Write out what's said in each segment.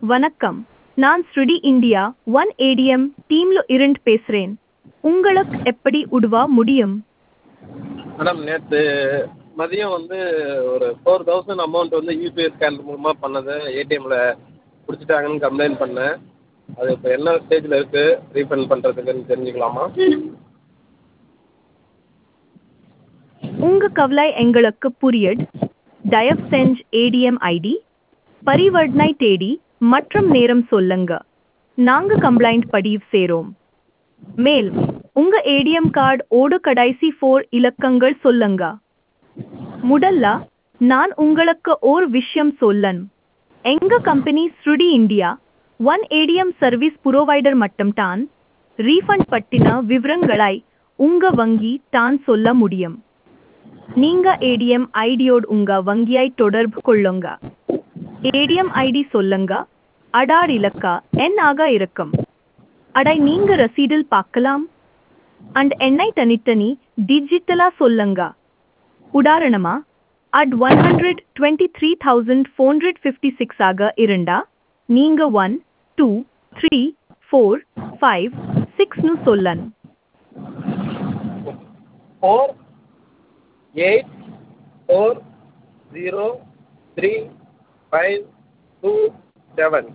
வணக்கம் நான் ஸ்ருடி இந்தியா ஒன் ஏடிஎம் டீம்ல இருந்து பேசுறேன் உங்களுக்கு எப்படி உதவ முடியும் மேடம் நேற்று மதியம் வந்து ஒரு ஃபோர் தௌசண்ட் அமௌண்ட் வந்து யூபிஐ ஸ்கேன் மூலமாக பண்ணது ஏடிஎம்மில் பிடிச்சிட்டாங்கன்னு கம்ப்ளைண்ட் பண்ணேன் அது இப்போ என்ன ஸ்டேஜில் இருக்குது ரீஃபண்ட் பண்ணுறதுக்குன்னு தெரிஞ்சுக்கலாமா உங்க கவலை எங்களுக்கு புரியுது தயவு செஞ்சு ஏடிஎம் ஐடி பரிவர்த்தனை தேதி மற்றும் நேரம் சொல்லுங்க நாங்க கம்ப்ளைண்ட் பதிவு செய்றோம் மேல் உங்க ஏடிஎம் கார்டு ஓடு கடைசி ஃபோர் இலக்கங்கள் சொல்லுங்க முதல்ல நான் உங்களுக்கு ஒரு விஷயம் சொல்லன் எங்க கம்பெனி ஸ்ருடி India One ATM service provider மட்டும் தான் ரீஃபண்ட் பற்றின விவரங்களை உங்க வங்கி தான் சொல்ல முடியும் நீங்க ஏடிஎம் ஐடியோடு உங்க வங்கியை தொடர்பு கொள்ளுங்க ஏடிஎம் ஐடி சொல்லுங்க அடார் இலக்கா என் ஆக இருக்கும் அடை நீங்க ரசீடில் பார்க்கலாம் அண்ட் எண்ணை தனித்தனி டிஜிட்டலா சொல்லுங்க உதாரணமா அட் one hundred twenty three thousand four hundred fifty six ஆக இருந்தா நீங்க one two three four five சிக்ஸ்னு சொல்லன் four eight four zero three five two seven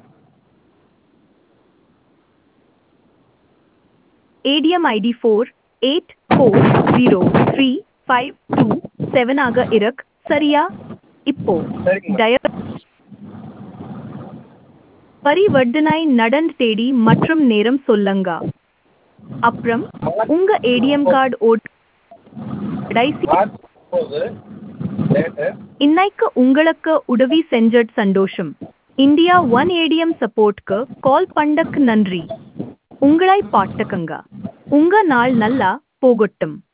ATM ID four eight four zero three five two seven ஆக இருக் சரியா இப்போ சரிங்க தய பரிவர்த்தனை நடந்து தேடி மற்றும் நேரம் சொல்லுங்க அப்புறம் உங்க ஏடிஎம் கார்டு ஓட் கடைசி மார்ச் முப்பது டேட்டு இன்னைக்கு உங்களுக்கு உதவி செஞ்சது சந்தோஷம் இந்தியா ஒன் ஏடிஎம் சப்போர்ட்க்கு கால் பண்ணக்கு நன்றி உங்களை பாட்டுக்குங்க உங்க நாள் நல்லா போகட்டும்